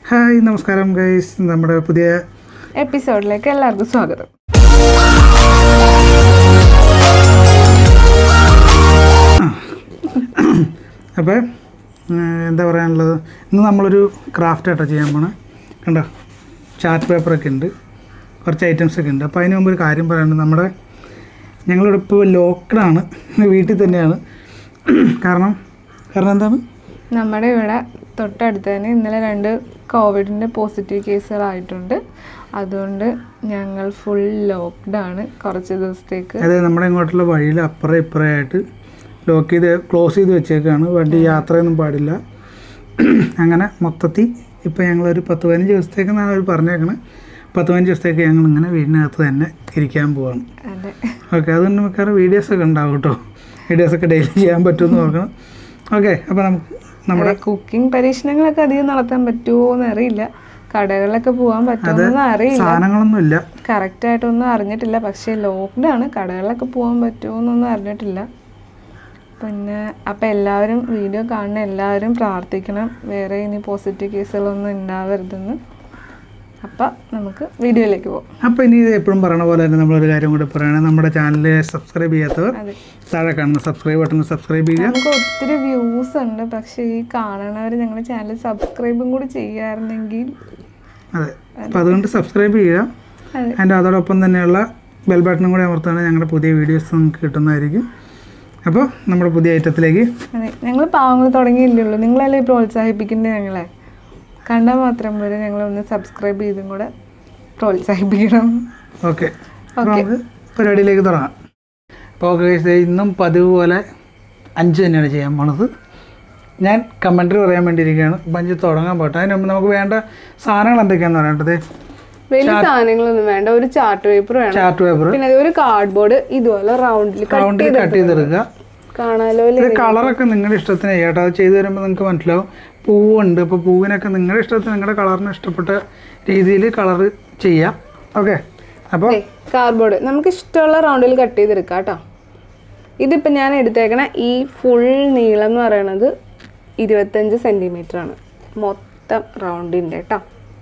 Hi നമസ്കാരം guys നമ്മുടെ പുതിയ എപ്പിസോഡിലേക്ക് എല്ലാവർക്കും സ്വാഗതം അപ്പോൾ എന്താ പറയാനുള്ളത് ഇന്ന് നമ്മളൊരു ക്രാഫ്റ്റ് ആയിട്ടോ ചെയ്യാൻ പോണേ കണ്ടോ ചാർട്ട് പേപ്പറൊക്കെ ഉണ്ട് കുറച്ച് ഐറ്റംസ് ഒക്കെ ഉണ്ട് അപ്പോൾ അതിന് മുമ്പ് ഒരു കാര്യം പറയാനുണ്ട് നമ്മുടെ ഞങ്ങളിവിടെ ഇപ്പോൾ ലോക്ക്ഡാണ് വീട്ടിൽ തന്നെയാണ് കാരണം കാരണം എന്താണ് നമ്മുടെ ഇവിടെ തൊട്ടടുത്ത് തന്നെ ഇന്നലെ രണ്ട് കോവിഡിൻ്റെ പോസിറ്റീവ് കേസുകളായിട്ടുണ്ട് അതുകൊണ്ട് ഞങ്ങൾ ഫുൾ ലോക്ക്ഡ് ആണ് കുറച്ച് ദിവസത്തേക്ക് അതായത് നമ്മുടെ ഇങ്ങോട്ടുള്ള വഴിയിൽ അപ്പുറം ഇപ്പുറമായിട്ട് ലോക്ക് ചെയ്ത് ക്ലോസ് ചെയ്ത് വെച്ചേക്കാണ് വണ്ടി യാത്രയൊന്നും പാടില്ല അങ്ങനെ മൊത്തത്തിൽ ഇപ്പോൾ ഞങ്ങളൊരു പത്ത് പതിനഞ്ച് ദിവസത്തേക്കെന്നാണ് അവർ പറഞ്ഞേക്കണത് പത്ത് പതിനഞ്ച് ദിവസത്തേക്ക് ഞങ്ങൾ ഇങ്ങനെ വീടിനകത്ത് തന്നെ ഇരിക്കാൻ പോവാണ് അതെ ഓക്കെ അതുകൊണ്ട് മിക്കവാറും വീഡിയോസൊക്കെ ഉണ്ടാവും കേട്ടോ വീഡിയോസൊക്കെ ഡെയിലി ചെയ്യാൻ പറ്റുമെന്ന് നോക്കണം ഓക്കെ അപ്പോൾ നമുക്ക് നമ്മുടെ കുക്കിംഗ് പരീക്ഷണങ്ങളൊക്കെ അധികം നടത്താൻ പറ്റുമോ എന്ന് അറിയില്ല കടകളിലൊക്കെ പോകാൻ പറ്റുമോ അറിയില്ല സാധനങ്ങളൊന്നും ഇല്ല കറക്റ്റ് ആയിട്ടൊന്നും അറിഞ്ഞിട്ടില്ല പക്ഷേ ലോക്ക്ഡ് ആണ് കടകളിലൊക്കെ പോകാൻ പറ്റുമോ എന്നൊന്നും അറിഞ്ഞിട്ടില്ല പിന്നെ അപ്പം എല്ലാവരും വീഡിയോ കാണുന്ന എല്ലാവരും പ്രാർത്ഥിക്കണം വേറെ ഇനി പോസിറ്റീവ് കേസുകളൊന്നും ഉണ്ടാവരുതെന്ന് അപ്പം നമുക്ക് വീഡിയോയിലേക്ക് പോകാം അപ്പോൾ ഇനി ഇത് എപ്പോഴും പറയണ പോലെ തന്നെ നമ്മളൊരു കാര്യം കൂടി പറയണേ നമ്മുടെ ചാനൽ സബ്സ്ക്രൈബ് ചെയ്യാത്തവർ അതെ താഴെ കാണുന്ന സബ്സ്ക്രൈബ് ബട്ടൺ സബ്സ്ക്രൈബ് ചെയ്യുക നമുക്ക് ഒത്തിരി വ്യൂസ് ഉണ്ട് പക്ഷേ ഈ കാണണവർ ഞങ്ങളുടെ ചാനൽ സബ്സ്ക്രൈബും കൂടി ചെയ്യാറുണ്ടെങ്കിൽ അതെ അപ്പോൾ അതുകൊണ്ട് സബ്സ്ക്രൈബ് ചെയ്യുക അതെ അതിൻ്റെ അതോടൊപ്പം തന്നെയുള്ള ബെൽ ബട്ടണും കൂടി അമർത്തുകയാണെങ്കിൽ ഞങ്ങളുടെ പുതിയ വീഡിയോസ് നിങ്ങൾക്ക് കിട്ടുന്നതായിരിക്കും അപ്പോൾ നമ്മുടെ പുതിയ ഐറ്റത്തിലേക്ക് അതെ ഞങ്ങൾ പാവങ്ങൾ തുടങ്ങിയില്ലേ ഉള്ളൂ നിങ്ങളല്ലേ പ്രോത്സാഹിപ്പിക്കേണ്ടത് ഞങ്ങളെ കണ്ടാൽ മാത്രം പോരെ ഞങ്ങളൊന്ന് സബ്സ്ക്രൈബ് ചെയ്തും കൂടെ പ്രോത്സാഹിപ്പിക്കണം ഓക്കെ അപ്പോൾ നമുക്ക് പരിപാടിയിലേക്ക് തുടങ്ങാം അപ്പോൾ ഓക്കെ guys, ദേ ഇന്നും പതിവ് പോലെ അഞ്ച് തന്നെയാണ് ചെയ്യാൻ പോണത് ഞാൻ കമൻട്രി പറയാൻ വേണ്ടിയിരിക്കുകയാണ് അപ്പം അഞ്ച് തുടങ്ങാൻ പോട്ടെ അതിന് മുമ്പ് നമുക്ക് വേണ്ട സാധനങ്ങൾ എന്തൊക്കെയാണെന്ന് പറയേണ്ടത് വലിയ സാധനങ്ങളൊന്നും വേണ്ട ഒരു ചാർട്ട് പേപ്പർ വേണം ചാർട്ട് പേപ്പർ പിന്നെ ഒരു കാർഡ്ബോർഡ് ഇതുപോലെ റൗണ്ടിൽ റൗണ്ടിൽ കട്ട് ചെയ്തെടുക്കുക കാണാലോ ഇത് കളറൊക്കെ നിങ്ങളുടെ ഇഷ്ടത്തിന് ചെയ്യാട്ടോ അത് ചെയ്ത് വരുമ്പോൾ നിങ്ങൾക്ക് മനസ്സിലാവും പൂവുണ്ട് അപ്പോൾ പൂവിനൊക്കെ നിങ്ങളുടെ ഇഷ്ടത്തിന് നിങ്ങളുടെ കളറിന് ഇഷ്ടപ്പെട്ട രീതിയിൽ കളർ ചെയ്യാം ഓക്കെ അപ്പോൾ കാർഡ്ബോർഡ് നമുക്ക് ഇഷ്ടമുള്ള റൗണ്ടിൽ കട്ട് ചെയ്തെടുക്കാം കേട്ടോ ഇതിപ്പോൾ ഞാൻ എടുത്തേക്കണ ഈ ഫുൾ നീളം എന്ന് പറയണത് ഇരുപത്തഞ്ച് സെൻറ്റിമീറ്റർ ആണ് മൊത്തം റൗണ്ടിൻ്റെ കേട്ടോ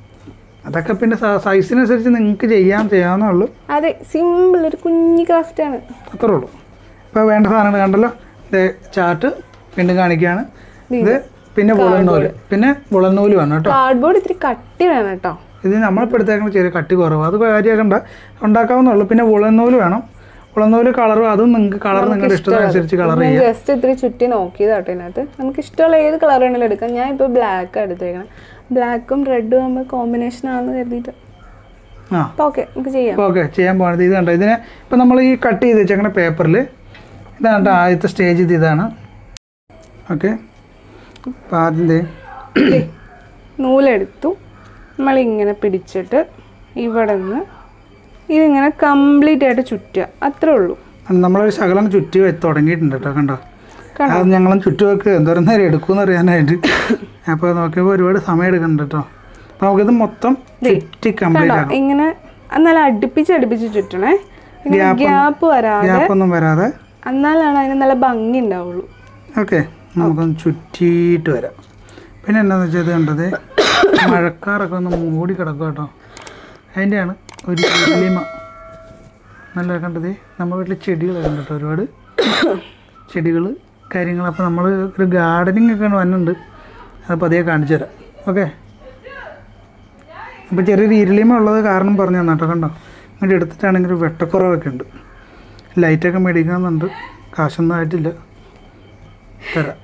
അതൊക്കെ പിന്നെ സൈസിനനുസരിച്ച് നിങ്ങൾക്ക് ചെയ്യാൻ ചെയ്യാവുന്നേ ഉള്ളൂ അതെ സിമ്പിൾ ഒരു കുഞ്ഞി ക്രാഫ്റ്റ് ആണ് അത്രേ ഉള്ളൂ ഇപ്പോൾ വേണ്ട സാധനങ്ങൾ കണ്ടല്ലോ ഇത് ചാർട്ട് വീണ്ടും കാണിക്കുകയാണ് ഇത് പിന്നെ മുളന്നൂല് പിന്നെ മുളന്നൂല് വേണം കേട്ടോ കാർഡ്ബോർഡ് ഇത്തിരി കട്ടി വേണം കേട്ടോ ഇത് നമ്മളിപ്പോൾ എടുത്തേക്കുന്ന ചെറിയ കട്ടി കുറവ് അത് കാര്യമാക്കണ്ട ഉണ്ടാക്കാവുന്നുള്ളൂ പിന്നെ ഉളന്നൂല് വേണം ഉളന്നൂല് കളറും അതും നിങ്ങൾക്ക് കളർ നിങ്ങളുടെ ഇഷ്ടത്തിനനുസരിച്ച് കളർ ഞാൻ ജസ്റ്റ് ഇത്തിരി ചുറ്റി നോക്കിയത് കേട്ടോ ഇതിനകത്ത് നമുക്ക് ഇഷ്ടമുള്ള ഏത് കളർ വേണമെങ്കിലും എടുക്കാം ഞാൻ ഇപ്പോൾ ബ്ലാക്ക് എടുത്തേക്കണം ബ്ലാക്കും റെഡും ആകുമ്പോൾ കോമ്പിനേഷൻ ആണെന്ന് കരുതിയിട്ട് ആ അപ്പോൾ ഓക്കെ നമുക്ക് ചെയ്യാം അപ്പോൾ ഓക്കെ ചെയ്യാൻ പോകുന്നത് ഇത് കണ്ടോ ഇതിനെ ഇപ്പം നമ്മൾ ഈ കട്ട് ചെയ്ത് വെച്ചേക്കുന്ന പേപ്പറിൽ ഇതാണ് കേട്ടോ ആദ്യത്തെ സ്റ്റേജ് ഇത് ഇതാണ് ഓക്കെ അപ്പോൾ ആദ്യം ദേ നൂലെടുത്തു നമ്മളിങ്ങനെ പിടിച്ചിട്ട് ഇവിടെ നിന്ന് ഇതിങ്ങനെ കംപ്ലീറ്റ് ആയിട്ട് ചുറ്റുക അത്രേ ഉള്ളൂ നമ്മളൊരു ശകലം ചുറ്റി വെച്ച് തുടങ്ങിയിട്ടുണ്ട് കേട്ടോ കണ്ടോ കണ്ടോ? അത് ഞങ്ങളും ചുറ്റി വെക്ക് എന്തോരം നേരം എടുക്കുമെന്ന് അറിയാനായിട്ട് അപ്പോൾ നോക്കിയപ്പോൾ ഒരുപാട് സമയം എടുക്കുന്നുണ്ട് കേട്ടോ അപ്പോൾ നമുക്കിത് മൊത്തം ചുറ്റി കംപ്ലീറ്റ് കണ്ടോ ആക്കാം ഇങ്ങനെ നല്ല അടുപ്പിച്ച് അടുപ്പിച്ച് ചുറ്റണേ ഇങ്ങനെ ഗ്യാപ്പ് വരാതെ ഗ്യാപ്പൊന്നും വരാതെ എന്നാലാണ് അതിന് നല്ല ഭംഗി ഉണ്ടാവുള്ളൂ ഓക്കെ നമുക്കൊന്ന് ചുറ്റിയിട്ട് വരാം പിന്നെ എന്താണെന്ന് വെച്ചാൽ ഇത് കണ്ടത് മഴക്കാറൊക്കെ ഒന്ന് മൂടി കിടക്കും കേട്ടോ അതിൻ്റെയാണ് ഒരു ഇരുളിമ നല്ല കണ്ടത് നമ്മുടെ വീട്ടിൽ ചെടികളൊക്കെ ഉണ്ട് കേട്ടോ ഒരുപാട് ചെടികൾ കാര്യങ്ങൾ അപ്പോൾ നമ്മൾ ഒരു ഗാർഡനിങ് ഒക്കെ വന്നുണ്ട് അത് പതിയെ കാണിച്ചു തരാം ഓക്കെ അപ്പോൾ ചെറിയൊരു ഇരുളിമ ഉള്ളത് കാരണം പറഞ്ഞു തന്നെ കേട്ടോ കണ്ടോ ഇങ്ങോട്ട് എടുത്തിട്ടാണെങ്കിൽ ഒരു വെട്ടക്കുറവൊക്കെ ഉണ്ട് ലൈറ്റൊക്കെ മേടിക്കണമെന്നുണ്ട് കാശൊന്നും ആയിട്ടില്ല തരാം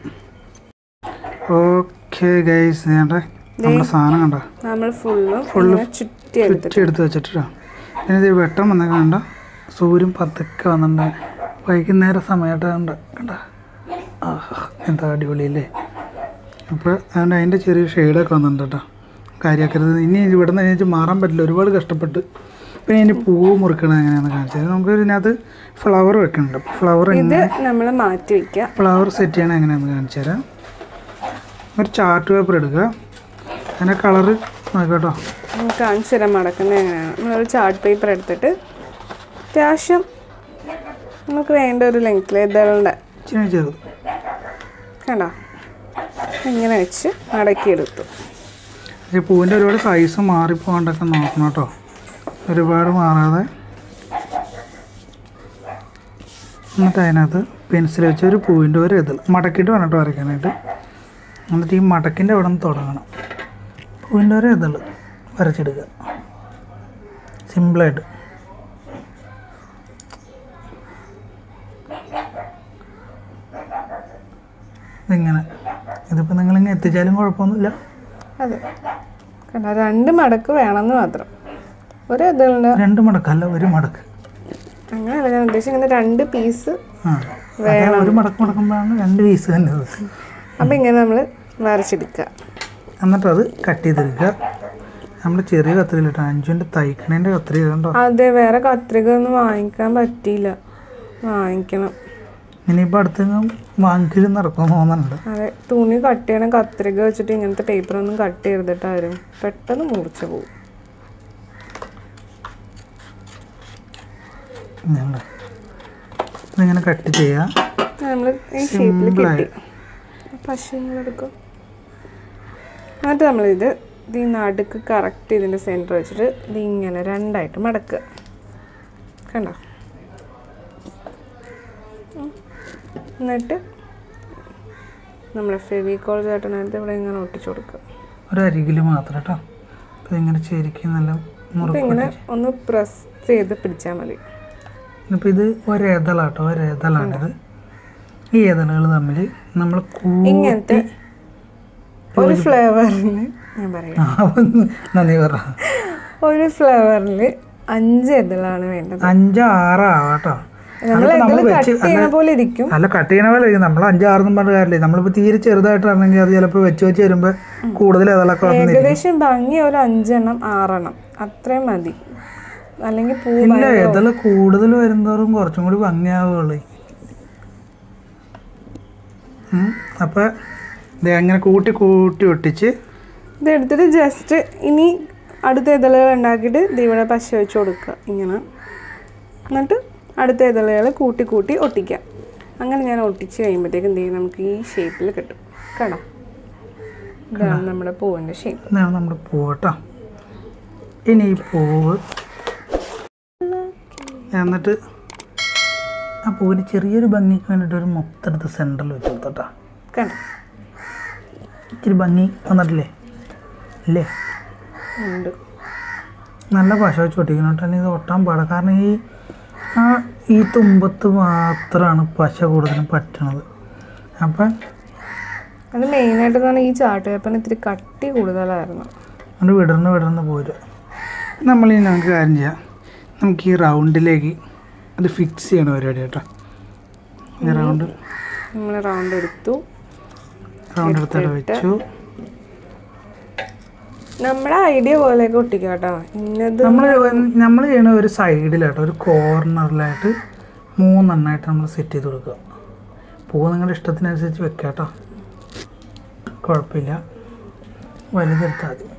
ഓക്കെ ഗൈസ് വേണ്ട നമ്മുടെ സാധനം കണ്ടോ നമ്മൾ ഫുള്ളും ഫുള്ള് ചുറ്റി എടുത്തിട്ട് ചുറ്റി എടുത്ത് വെച്ചിട്ടാ പിന്നെ ഇത് വെട്ടം വന്ന കണ്ട സൂര്യൻ പതുക്കെ വന്നിട്ടുണ്ട് വൈകുന്നേരം സമയമായിട്ട് കണ്ട കണ്ട ആഹാ എന്താ അടിപൊളിയല്ലേ അപ്പോൾ അതുകൊണ്ട് അതിൻ്റെ ചെറിയ ഷെയ്ഡൊക്കെ വന്നിട്ടുണ്ട് കേട്ടോ കാര്യമാക്കരുത് ഇനി ഇവിടെ നിന്ന് എനിക്ക് മാറാൻ പറ്റില്ല ഒരുപാട് കഷ്ടപ്പെട്ട് പിന്നെ ഇനി പൂവ് മുറിക്കണത് എങ്ങനെയാണെന്ന് കാണിച്ചത് നമുക്ക് ഇതിനകത്ത് ഫ്ലവർ വെക്കുന്നുണ്ട് ഫ്ലവർ ഇത് നമ്മൾ മാറ്റി വെക്കുക ഫ്ലവർ സെറ്റ് ചെയ്യണം എങ്ങനെയാണെന്ന് കാണിച്ചു തരാം ഒരു ചാർട്ട് പേപ്പർ എടുക്കുക അതിൻ്റെ കളറ് നോക്കട്ടോ നമുക്ക് കാണിച്ചു തരാൻ മടക്കുന്നത് എങ്ങനെയാണ് നമ്മളൊരു ചാർട്ട് പേപ്പർ എടുത്തിട്ട് അത്യാവശ്യം നമുക്ക് വേണ്ട ഒരു ലെങ്ത്തിൽ ഇതളുടെ ഇച്ചിരി ചെറുത് കണ്ടോ ഇങ്ങനെ വെച്ച് മടക്കിയെടുത്തു ഈ പൂവിൻ്റെ ഒരുപാട് സൈസ് മാറിപ്പോകാണ്ടൊക്കെ നോക്കണം കേട്ടോ ഒരുപാട് മാറാതെ എന്നിട്ട് അതിനകത്ത് പെൻസിൽ വെച്ച് ഒരു പൂവിൻ്റെ ഒരു ഇതിൽ മടക്കിയിട്ട് വേണം കേട്ടോ വരയ്ക്കാനായിട്ട് എന്നിട്ട് ഈ മടക്കിൻ്റെ അവിടെ നിന്ന് തുടങ്ങണം പൂവിൻ്റെ ഒരു ഇതിൽ വരച്ചെടുക്കുക സിമ്പിളായിട്ട് ഇതിങ്ങനെ ഇതിപ്പോൾ നിങ്ങളിങ്ങനെ എത്തിച്ചാലും കുഴപ്പമൊന്നുമില്ല അതെ കണ്ടോ രണ്ട് മടക്ക് വേണമെന്ന് മാത്രം ഒരു ഇതിലുണ്ട് രണ്ട് മടക്കല്ല ഒരു മടക്ക് അങ്ങനെയല്ല ഞാൻ ഉദ്ദേശിക്കുന്നത് രണ്ട് പീസ് ആ അതാ ഒരു മടക്ക് മടക്കുമ്പോഴാണ് രണ്ട് പീസ് തന്നെ അത് അപ്പം ഇങ്ങനെ നമ്മൾ വരച്ചെടുക്കുക എന്നിട്ട് അത് കട്ട് ചെയ്തെടുക്കുക നമ്മൾ ചെറിയ കത്രിയിലിട്ട് അഞ്ചുവിൻ്റെ തയ്ക്കണേൻ്റെ കത്രിക കണ്ടോ അതെ വേറെ കത്രിക ഒന്നും വാങ്ങിക്കാൻ പറ്റിയില്ല വാങ്ങിക്കണം ഇനിയിപ്പോൾ അടുത്തെങ്കിലും വാങ്ങിക്കലും നടക്കുമെന്ന് തോന്നുന്നുണ്ട് അതെ തുണി കട്ട് ചെയ്യണം കത്രിക വെച്ചിട്ട് ഇങ്ങനത്തെ പേപ്പറൊന്നും കട്ട് ചെയ്തിട്ടാരും പെട്ടെന്ന് മുറിച്ച് പോകും ഞങ്ങൾ ഇതിങ്ങനെ കട്ട് ചെയ്യുക നമ്മൾ ഈ ഷേപ്പിൽ സിമ്പിളായി കിട്ടി പശുങ്ങളെടുക്കും എന്നിട്ട് നമ്മളിത് ഇത് ഈ നടുക്ക് കറക്റ്റ് ഇതിൻ്റെ സെൻറ്റർ വെച്ചിട്ട് ഇത് ഇങ്ങനെ രണ്ടായിട്ട് മടക്കുക കണ്ടോ ഉം. എന്നിട്ട് നമ്മുടെ ഫെവിക്കോൾ ചേട്ടനടുത്ത് ഇവിടെ ഇങ്ങനെ ഒട്ടിച്ചു കൊടുക്കുക ഒരു അരികിൽ മാത്രം കേട്ടോ അപ്പോൾ ഇതിങ്ങനെ ശരിക്കും നല്ല അപ്പം മുറുക്ക് ഇങ്ങനെ ഒന്ന് പ്രസ് ചെയ്ത് പിടിച്ചാൽ മതി ഇപ്പം ഇത് ഒരേതളാട്ടോ ഒരേതളാണിത് ഈ ഏതളുകൾ തമ്മിൽ നമ്മൾ കൂ ഇങ്ങനത്തെ ഒരു ഫ്ലേവറിന് ഞാൻ പറയാം ആ, ഒന്ന് നന്ദി പറ ഒരു ഫ്ലേവറിൽ അഞ്ച് ഇതിലാണ് വേണ്ടത് അഞ്ച് ആറാവാട്ടോ നമ്മൾ അതിപ്പോ നമ്മൾ ഇതിൽ വെച്ച് കട്ട് ചെയ്യുന്ന പോലെ ഇരിക്കും അല്ല കട്ട് ചെയ്യണ പോലെ ഇരിക്കും. നമ്മൾ അഞ്ചാറെന്നും പറഞ്ഞ കാര്യമില്ല നമ്മളിപ്പോൾ തീരെ ചെറുതായിട്ടാണെങ്കിൽ അത് ചിലപ്പോൾ വെച്ച് വെച്ച് വരുമ്പോൾ കൂടുതൽ ഏതളൊക്കെ വന്നിരിക്കും ഏകദേശം ഭംഗി ഒരു അഞ്ചെണ്ണം ആറെണ്ണം അത്രയും മതി അല്ലെങ്കിൽ പൂ ഇല്ല ഏതള കൂടുതൽ വരുന്നതോറും കുറച്ചും കൂടി ഭംഗിയാവുള്ളൂ അപ്പം ഇത് അങ്ങനെ കൂട്ടി കൂട്ടി ഒട്ടിച്ച് ഇത് എടുത്തിട്ട് ജസ്റ്റ് ഇനി അടുത്ത ഇതളുകൾ ഉണ്ടാക്കിയിട്ട് ഇത് ഇവിടെ പശ വെച്ച് കൊടുക്കുക ഇങ്ങനെ എന്നിട്ട് അടുത്ത ഇതളുകൾ കൂട്ടി കൂട്ടി ഒട്ടിക്കുക അങ്ങനെ ഞാൻ ഒട്ടിച്ച് കഴിയുമ്പോഴത്തേക്ക് എന്ത് ചെയ്യും നമുക്ക് ഈ ഷേപ്പിൽ കിട്ടും കേട്ടോ ഇതാണ് നമ്മുടെ പൂവിൻ്റെ ഷേപ്പ് ഇതാണ് നമ്മുടെ പൂവ് കേട്ടോ ഇനി ഈ പൂവ് എന്നിട്ട് ആ പൂവിന് ചെറിയൊരു ഭംഗിക്ക് വേണ്ടിയിട്ട് ഒരു മൊത്തെടുത്ത് സെൻറ്ററിൽ വെച്ച് കൊടുത്തോട്ടാ കണ്ടോ ഇച്ചിരി ഭംഗി വന്നിട്ടില്ലേ ഇല്ലേ ഉണ്ട് നല്ല പശ വെച്ച് ഒട്ടിക്കണം കേട്ടോ അല്ലെങ്കിൽ ഇത് ഒട്ടാൻ പാടില്ല കാരണം ഈ ആ ഈ തുമ്പത്ത് മാത്രമാണ് പശ കൂടുതലും പറ്റണത് അപ്പം അത് മെയിനായിട്ട് പറഞ്ഞാൽ ഈ ചാർട്ട് പേപ്പറിന് ഇത്തിരി കട്ടി കൂടുതലായിരുന്നു അത് വിടർന്ന് വിടർന്ന് പോരും നമ്മളിനി നമുക്ക് കാര്യം ചെയ്യാം നമുക്ക് ഈ റൗണ്ടിലേക്ക് അത് ഫിക്സ് ചെയ്യണ പരിപാടി കേട്ടോ ഈ റൗണ്ട് നമ്മൾ റൗണ്ട് എടുത്തു റൗണ്ട് എടുത്തിട്ട് വെച്ചു നമ്മുടെ ഐഡിയ പോലെയൊക്കെ ഒട്ടിക്കാം കേട്ടോ ഇന്നത് നമ്മൾ നമ്മൾ ചെയ്യണ ഒരു സൈഡിലായിട്ട് ഒരു കോർണറിലായിട്ട് മൂന്നെണ്ണമായിട്ട് നമ്മൾ സെറ്റ് ചെയ്ത് കൊടുക്കുക പൂ നിങ്ങളുടെ ഇഷ്ടത്തിനനുസരിച്ച് വെക്കാം കേട്ടോ കുഴപ്പമില്ല വലുതെടുത്താൽ മതി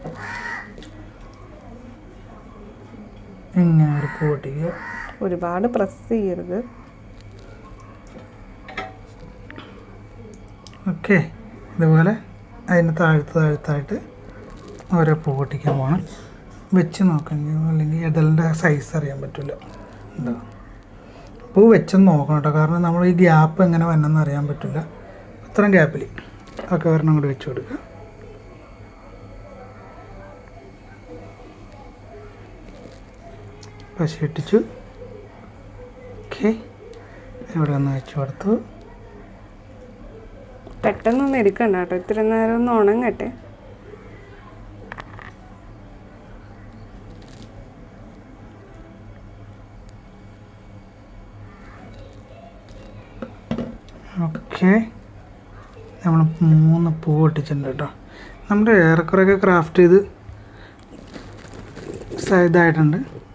ഇങ്ങനെ ഒരു പൂ ഒട്ടിക്കുക ഒരുപാട് പ്രസ് ചെയ്യരുത് ഓക്കെ ഇതുപോലെ അതിന് താഴ്ത്ത് താഴ്ത്തായിട്ട് ഓരോ പൂ പൊട്ടിക്കാൻ പോകണം വെച്ച് നോക്കണം അല്ലെങ്കിൽ ഇടലിൻ്റെ സൈസ് അറിയാൻ പറ്റില്ല എന്താ പൂ വെച്ചൊന്ന് നോക്കണം കേട്ടോ കാരണം നമ്മൾ ഈ ഗ്യാപ്പ് എങ്ങനെ വന്നെന്ന് അറിയാൻ പറ്റില്ല ഇത്രയും ഗ്യാപ്പിൽ ഒക്കെ ഒരെണ്ണം കൂടി വെച്ച് കൊടുക്കുക പശ ഇട്ടിച്ചു ഓക്കെ ഇവിടെ ഒന്ന് വെച്ച് കൊടുത്തു പെട്ടെന്നൊന്നും എടുക്കണ്ട കേട്ടോ ഇത്തിരി നേരം ഒന്ന് ഉണങ്ങട്ടെ ഓക്കെ നമ്മൾ മൂന്ന് പൂ ഒട്ടിച്ചിട്ടുണ്ട് കേട്ടോ നമ്മുടെ ഏറെക്കുറെയൊക്കെ ക്രാഫ്റ്റ് ചെയ്ത് സ- ഇതായിട്ടുണ്ട്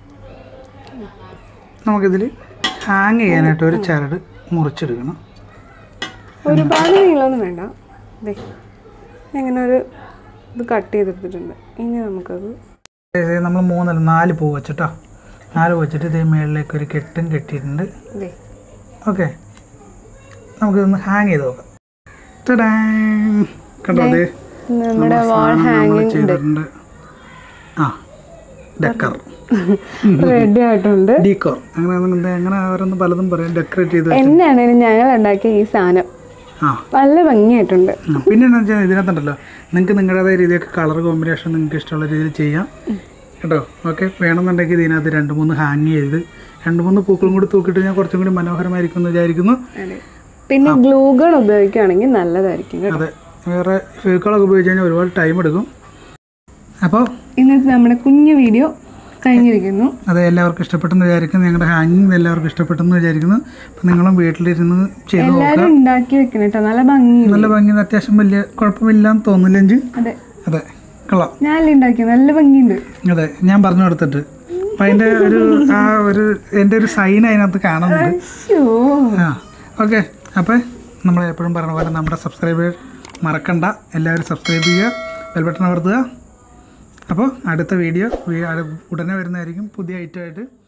നമുക്കിതിൽ ഹാങ് ചെയ്യാനായിട്ട് ഒരു ചരട് മുറിച്ചെടുക്കണം ഒരുപാട് നീളമൊന്നും വേണ്ട ദേ ഇങ്ങനെ ഒരു ഇത് കട്ട് ചെയ്തെടുത്തിട്ടുണ്ട് ഇനി നമുക്കത് നമ്മൾ മൂന്നല്ല നാല് പൂ വെച്ചിട്ടോ നാല് പൂ വെച്ചിട്ട് ഇതേ മേളിലേക്ക് ഒരു കെട്ടും കെട്ടിയിട്ടുണ്ട് ദേ ഓക്കെ നമുക്കിതൊന്ന് ഹാങ് ചെയ്ത് നോക്കാം ടടാ കണ്ടോ അത് നമ്മുടെ വാൾ സാധനം നമ്മള് ഹാങ്ങിങ് ചെയ്തിട്ടുണ്ട് ആ ഡെക്കർ റെഡി ആയിട്ടുണ്ട് ഡീക്കോർ അങ്ങനെ എന്താ അങ്ങനെ അവരൊന്ന് പലതും പറയും ഡെക്കറേറ്റ് ചെയ്ത് എന്നാണേലും ഞങ്ങൾ ഉണ്ടാക്കിയ ഈ സാധനം ആ നല്ല ഭംഗിയായിട്ടുണ്ട് ഉം. പിന്നെ എന്താ വെച്ചാൽ ഇതിനകത്തുണ്ടല്ലോ നിങ്ങൾക്ക് നിങ്ങളുടേതായ രീതിയൊക്കെ കളർ കോമ്പിനേഷൻ നിങ്ങൾക്ക് ഇഷ്ടമുള്ള രീതിയിൽ ചെയ്യാം കേട്ടോ ഓക്കെ വേണമെന്നുണ്ടെങ്കിൽ ഇതിനകത്ത് രണ്ട് മൂന്ന് ഹാങ് ചെയ്ത് രണ്ട് മൂന്ന് പൂക്കളും കൂടി തൂക്കിയിട്ട് ഞാൻ കുറച്ചും കൂടി മനോഹരമായിരിക്കും എന്ന് വിചാരിക്കുന്നു അതെ പിന്നെ ഗ്ലൂഗൺ ഉപയോഗിക്കുകയാണെങ്കിൽ നല്ലതായിരിക്കും കേട്ടോ അതെ വേറെ ഫേക്കുകളൊക്കെ ഉപയോഗിച്ച് കഴിഞ്ഞാൽ ഒരുപാട് ടൈം എടുക്കും അപ്പോൾ ഇന്നത്തെ നമ്മുടെ കുഞ്ഞു വീഡിയോ കഴിഞ്ഞിരിക്കുന്നു അത് എല്ലാവർക്കും ഇഷ്ടപ്പെട്ടെന്ന് വിചാരിക്കുന്നു ഞങ്ങളുടെ ഹാങ്ങിങ് എല്ലാവർക്കും ഇഷ്ടപ്പെട്ടെന്ന് വിചാരിക്കുന്നു അപ്പം നിങ്ങളും വീട്ടിലിരുന്ന് ചെയ്ത് നോക്കുക എല്ലാവരും ഉണ്ടാക്കി വെക്കണം കേട്ടോ നല്ല ഭംഗിയുണ്ട് നല്ല ഭംഗി അത്യാവശ്യം വലിയ കുഴപ്പമില്ലാന്ന് തോന്നില്ലെങ്കിൽ അതെ അതെ കൊള്ളാം ഞാനല്ലേ ഉണ്ടാക്കിയത് നല്ല ഭംഗിയുണ്ട് അതെ ഞാൻ പറഞ്ഞു കൊടുത്തിട്ട് അപ്പം അതിൻ്റെ ഒരു ആ ഒരു എൻ്റെ ഒരു സൈൻ അതിനകത്ത് കാണുന്നുണ്ട് ശ്ശോ. ആ ഓക്കെ അപ്പോൾ നമ്മൾ എപ്പോഴും പറഞ്ഞ പോലെ നമ്മുടെ സബ്സ്ക്രൈബർ മറക്കണ്ട എല്ലാവരും സബ്സ്ക്രൈബ് ചെയ്യുക ബെൽബട്ടൺ അമർത്തുക അപ്പോൾ അടുത്ത വീഡിയോ ഉടനെ വരുന്നതായിരിക്കും പുതിയ ഐറ്റമായിട്ട്